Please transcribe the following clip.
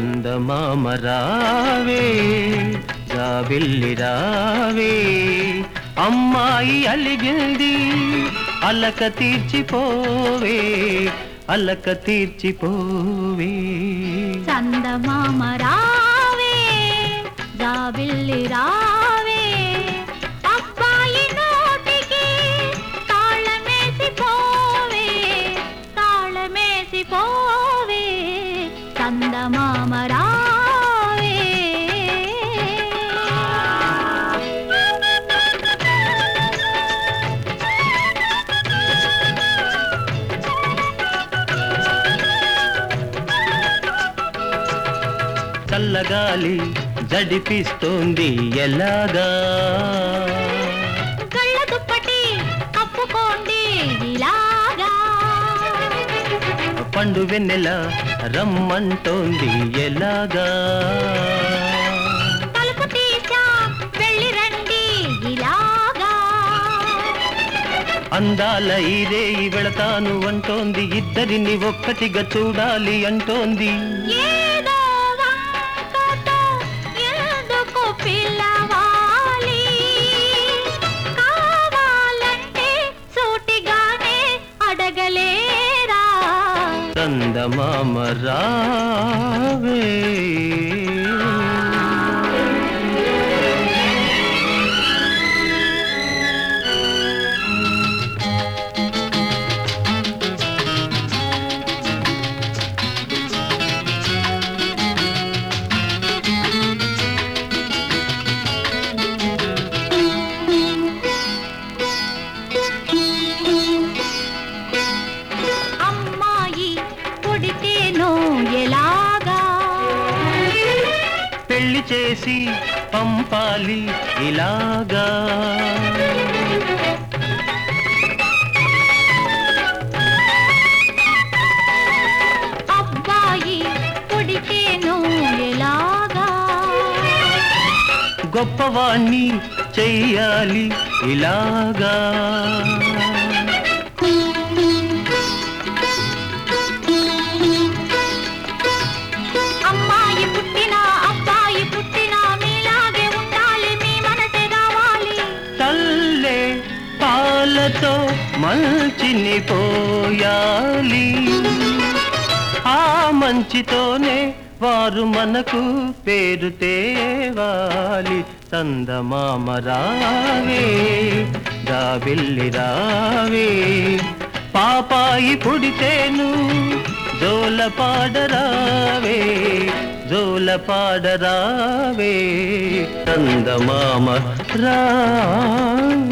చందమామ రావే జాబిల్లి రావే అమ్మాయి అలిగింది అలక తీర్చిపోవే అలక తీర్చిపోవే చందమామ రావే జాబిల్లి రావే అబ్బాయి నోటికి తాళమేసి పోవే తాళమేసి పోవే చందమామ రావే చల్లగాలి జడిపిస్తోంది ఎలాగా కళ్ళ దుప్పటి కప్పుకోండి ఇలాగా పండు వెన్నెల రమ్మంటోంది ఎలాగా తలుపు తీసా వెళ్ళి రండి ఇలాగా అందాల ఈరే వెళతాను అంటోంది ఇద్దరిని ఒక్కటిగా చూడాలి అంటోంది ఏదో వంకతో ఎందుకు పిలవాలి కావాలంటే సూటిగానే అడగలేరా చందమామ రావే అమ్మాయి పుడితేనో ఎలాగా పెళ్లి చేసి పంపాలి ఇలాగా అబ్బాయి పుడితేనో ఎలాగా గొప్పవాణ్ణి చెయ్యాలి ఇలాగా అమ్మాయి పుట్టినా అబ్బాయి పుట్టినా మీలాగే ఉండాలి మీ మనసే కావాలి తల్లే పాలతో మంచిని పోయాలి ఆ మంచితోనే వారు మనకు పేరు తేవాలి చందమామ రావే జాబిల్లి రావే పాపాయి పుడితేను జోల పాడరావే జోల పాడరావే చందమామ రావే